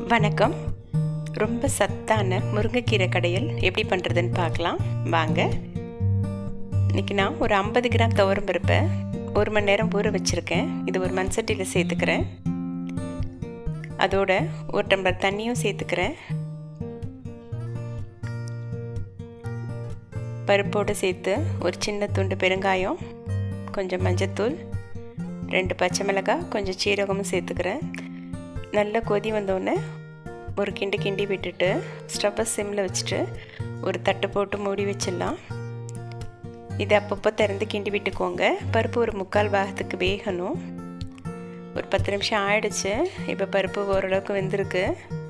வணக்கம் ரொம்ப சத்தான முருங்கைக்கீரை கடையில் எப்படி பண்ணுறதுன்னு பார்க்கலாம் வாங்க இன்றைக்கி நான் ஒரு ஐம்பது கிராம் துவரம் பருப்பை ஒரு மணி நேரம் ஊற வச்சுருக்கேன் இது ஒரு மண் சட்டியில் சேர்த்துக்கிறேன் அதோட ஒரு டம்ளர் தண்ணியும் சேர்த்துக்கிறேன் பருப்போடு சேர்த்து ஒரு சின்ன துண்டு பெருங்காயம் கொஞ்சம் மஞ்சத்தூள் ரெண்டு பச்சை மிளகாய் கொஞ்சம் சீரகமும் சேர்த்துக்கிறேன் நல்லா கொதி வந்தோடனே ஒரு கிண்டு கிண்டி விட்டுட்டு ஸ்டவ்வை சிம்மில் வச்சுட்டு ஒரு தட்டு போட்டு மூடி வச்சிடலாம் இதை அப்பப்போ திறந்து கிண்டி விட்டுக்கோங்க பருப்பு ஒரு முக்கால் பாகத்துக்கு வேகணும் ஒரு பத்து நிமிஷம் ஆயிடுச்சு இப்போ பருப்பு ஓரளவுக்கு வெந்திருக்கு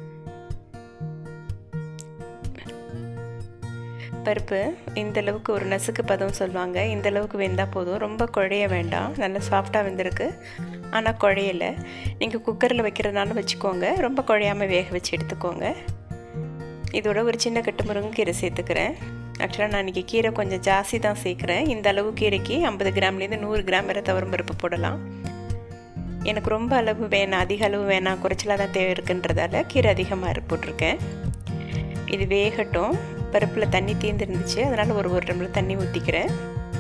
பருப்பு இந்த அளவுக்கு ஒரு நசுக்கு பதம் சொல்லுவாங்க இந்த அளவுக்கு வெந்தால் போதும் ரொம்ப குழைய வேண்டாம் நல்லா சாஃப்டாக வெந்திருக்கு ஆனால் குழையலை நீங்கள் குக்கரில் வைக்கிறதுனால வச்சுக்கோங்க ரொம்ப குழையாமல் வேக வச்சு எடுத்துக்கோங்க இதோட ஒரு சின்ன கட்டு முருங்கைக்கீரை சேர்த்துக்கிறேன் ஆக்சுவலாக நான் இன்றைக்கி கீரை கொஞ்சம் ஜாஸ்தி தான் சேர்க்குறேன் இந்த அளவு கீரைக்கு ஐம்பது கிராம்லேருந்து நூறு கிராம் வரை துவரம் பருப்பு போடலாம் எனக்கு ரொம்ப அளவு வேணாம் அதிக அளவு வேணாம் குறைச்சலாக தான் தேவை இருக்குன்றதால கீரை அதிகமாக போட்டிருக்கேன் இது வேகட்டும் பருப்பில் தண்ணி தீர்ந்துருந்துச்சு அதனால் ஒரு ஒரு டம்ளர் தண்ணி ஊற்றிக்கிறேன்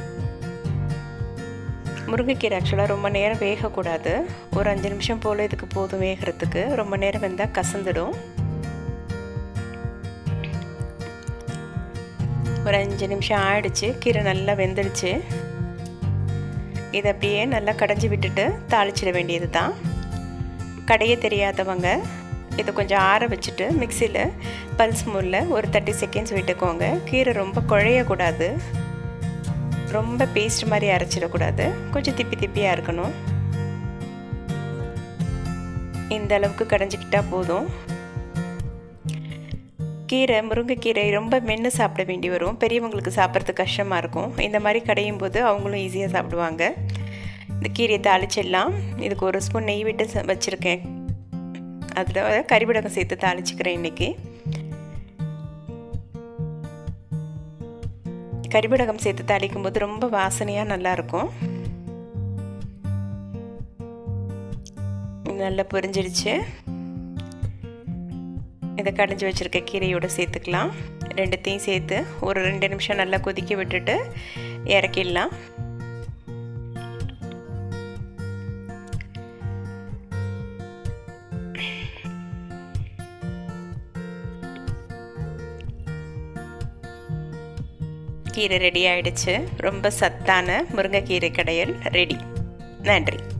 முருங்கைக்கீரை ஆக்சுவலாக ரொம்ப நேரம் வேகக்கூடாது ஒரு அஞ்சு நிமிஷம் போல் இதுக்கு போதும் வேகிறதுக்கு ரொம்ப நேரம் வெந்தால் கசந்துடும் ஒரு அஞ்சு நிமிஷம் ஆயிடுச்சு கீரை நல்லா வெந்துடுச்சு இதை அப்படியே நல்லா கடைஞ்சி விட்டுட்டு தாளிச்சிட வேண்டியது தான் கடைய தெரியாதவங்க இதை கொஞ்சம் ஆற வச்சுட்டு மிக்சியில் பல்ஸ் மூலில் ஒரு தேர்ட்டி செகண்ட்ஸ் விட்டுக்கோங்க கீரை ரொம்ப குழையக்கூடாது ரொம்ப பேஸ்ட் மாதிரி அரைச்சிடக்கூடாது கொஞ்சம் திப்பி திப்பியாக இருக்கணும் இந்த அளவுக்கு கடைஞ்சிக்கிட்டால் போதும் கீரை முருங்கைக்கீரை ரொம்ப மென்று சாப்பிட வேண்டி வரும் பெரியவங்களுக்கு சாப்பிட்றதுக்கு கஷ்டமாக இருக்கும் இந்த மாதிரி கடையும் போது அவங்களும் ஈஸியாக சாப்பிடுவாங்க இந்த கீரையை தாளிச்சிடலாம் இதுக்கு ஒரு ஸ்பூன் நெய் விட்டு வச்சுருக்கேன் அதில் கறிவிடகம் சேர்த்து தாளிச்சிக்கிறேன் இன்றைக்கி கறிவிடகம் சேர்த்து தாளிக்கும் போது ரொம்ப வாசனையாக நல்லாயிருக்கும் நல்லா பொரிஞ்சிடுச்சு இதை கடைஞ்சி வச்சுருக்க கீரையோடு சேர்த்துக்கலாம் ரெண்டுத்தையும் சேர்த்து ஒரு ரெண்டு நிமிஷம் நல்லா கொதிக்க விட்டுட்டு இறக்கிடலாம் கீரை ரெடி ஆயிடுச்சு ரொம்ப சத்தான முருங்கைக்கீரை கடையல் ரெடி நன்றி